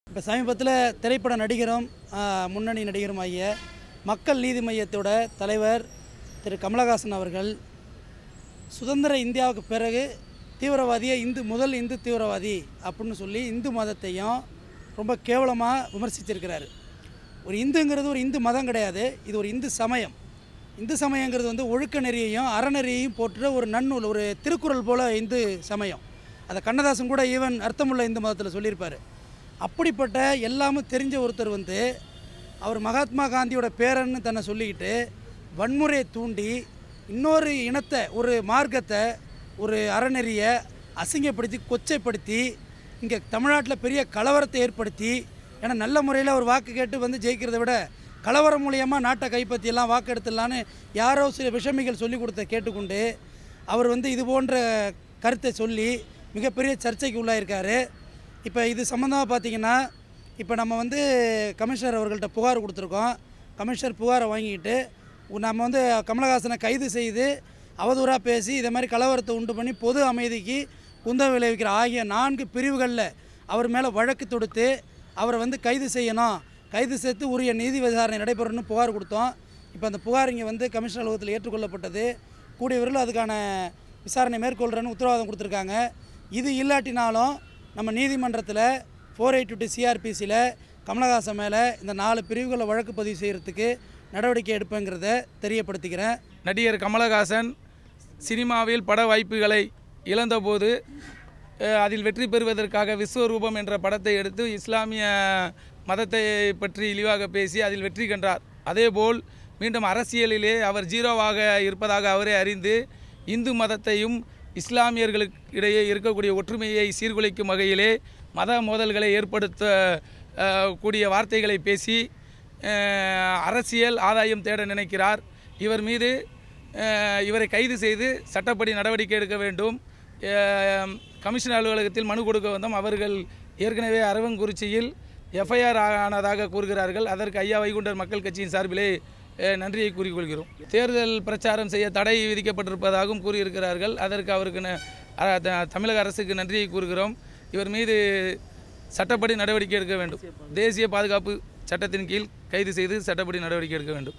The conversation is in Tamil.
இப்போ சமீபத்தில் திரைப்பட நடிகரும் ஆ, முன்னணி நடிகரும் ஆகிய மக்கள் நீதி மையத்தோட தலைவர் திரு கமலஹாசன் அவர்கள் சுதந்திர இந்தியாவுக்கு பிறகு தீவிரவாதியை இந்து முதல் இந்து தீவிரவாதி அப்படின்னு சொல்லி இந்து மதத்தையும் ரொம்ப கேவலமாக விமர்சிச்சிருக்கிறாரு ஒரு இந்துங்கிறது ஒரு இந்து மதம் கிடையாது இது ஒரு இந்து சமயம் இந்து சமயங்கிறது வந்து ஒழுக்க நெறியையும் அறநெறியையும் போற்ற ஒரு நன்னூல் ஒரு திருக்குறள் போல இந்து சமயம் அதை கண்ணதாசன் கூட ஈவன் அர்த்தமுள்ள இந்து மதத்தில் சொல்லியிருப்பார் அப்படிப்பட்ட எல்லாமே தெரிஞ்ச ஒருத்தர் வந்து அவர் மகாத்மா காந்தியோட பேரன்னு தன்னை சொல்லிக்கிட்டு வன்முறையை தூண்டி இன்னொரு இனத்தை ஒரு மார்க்கத்தை ஒரு அறநெறியை அசிங்கப்படுத்தி கொச்சைப்படுத்தி இங்கே தமிழ்நாட்டில் பெரிய கலவரத்தை ஏற்படுத்தி ஏன்னா நல்ல முறையில் ஒரு வாக்கு கேட்டு வந்து ஜெயிக்கிறத விட கலவரம் மூலியமாக நாட்டை கைப்பற்றியெல்லாம் வாக்கு எடுத்துடலான்னு யாரோ சில விஷமிகள் சொல்லி கொடுத்த கேட்டுக்கொண்டு அவர் வந்து இது போன்ற கருத்தை சொல்லி மிகப்பெரிய சர்ச்சைக்கு உள்ளாயிருக்காரு இப்போ இது சம்மந்தமாக பார்த்தீங்கன்னா இப்போ நம்ம வந்து கமிஷனர் அவர்கள்ட்ட புகார் கொடுத்துருக்கோம் கமிஷனர் புகாரை வாங்கிக்கிட்டு உ- நம்ம வந்து கமலஹாசனை கைது செய்து அவதூறாக பேசி இதை மாதிரி கலவரத்தை உண்டு பண்ணி பொது அமைதிக்கு குந்தம் விளைவிக்கிற ஆகிய நான்கு பிரிவுகளில் அவர் மேலே வழக்கு தொடுத்து அவரை வந்து கைது செய்யணும் கைது செய்து உரிய நீதி விசாரணை நடைபெறணும்னு புகார் கொடுத்தோம் இப்போ அந்த புகார் இங்கே வந்து கமிஷனர் அலுவலகத்தில் ஏற்றுக்கொள்ளப்பட்டது கூடிய விரைவில் அதுக்கான விசாரணை மேற்கொள்கிறேன்னு உத்தரவாதம் கொடுத்துருக்காங்க இது இல்லாட்டினாலும் நம்ம நீதிமன்றத்தில் ஃபோர் எயிட் டூ சிஆர்பிசியில் கமலஹாசன் மேலே இந்த நாலு பிரிவுகளை வழக்கு பதிவு செய்கிறதுக்கு நடவடிக்கை எடுப்பேங்கிறத தெரியப்படுத்திக்கிறேன் நடிகர் கமலஹாசன் சினிமாவில் பட வாய்ப்புகளை இழந்தபோது அஹ், அதில் வெற்றி பெறுவதற்காக விஸ்வரூபம் என்ற படத்தை எடுத்து இஸ்லாமிய மதத்தை பற்றி இழிவாக பேசி அதில் வெற்றி கண்டார் அதேபோல் மீண்டும் அரசியலிலே அவர் ஜீரோவாக இருப்பதாக அவரே அறிந்து இந்து மதத்தையும் இஸ்லாமியர்களுக்கு இடையே இருக்கக்கூடிய ஒற்றுமையை சீர்குலைக்கும் வகையிலே மத மோதல்களை ஏற்படுத்த அஹ், கூடிய வார்த்தைகளை பேசி அஹ், அரசியல் ஆதாயம் தேட நினைக்கிறார் இவர் மீது அஹ், இவரை கைது செய்து சட்டப்படி நடவடிக்கை எடுக்க வேண்டும் அஹ், கமிஷன் அலுவலகத்தில் மனு கொடுக்க வந்தோம் அவர்கள் ஏற்கனவே அரவங்குறிச்சியில் எஃப்ஐஆர் ஆனதாக கூறுகிறார்கள் அதற்கு ஐயா வைகுண்டர் மக்கள் கட்சியின் சார்பிலே அஹ், நன்றியை கூறிக்கொள்கிறோம் தேர்தல் பிரச்சாரம் செய்ய தடை விதிக்கப்பட்டிருப்பதாகவும் கூறியிருக்கிறார்கள் அதற்கு அவருக்கு ந- அ- த- தமிழக அரசுக்கு நன்றியை கூறுகிறோம் இவர் மீது சட்டப்படி நடவடிக்கை எடுக்க வேண்டும் தேசிய பாதுகாப்பு சட்டத்தின் கீழ் கைது செய்து சட்டப்படி நடவடிக்கை எடுக்க வேண்டும்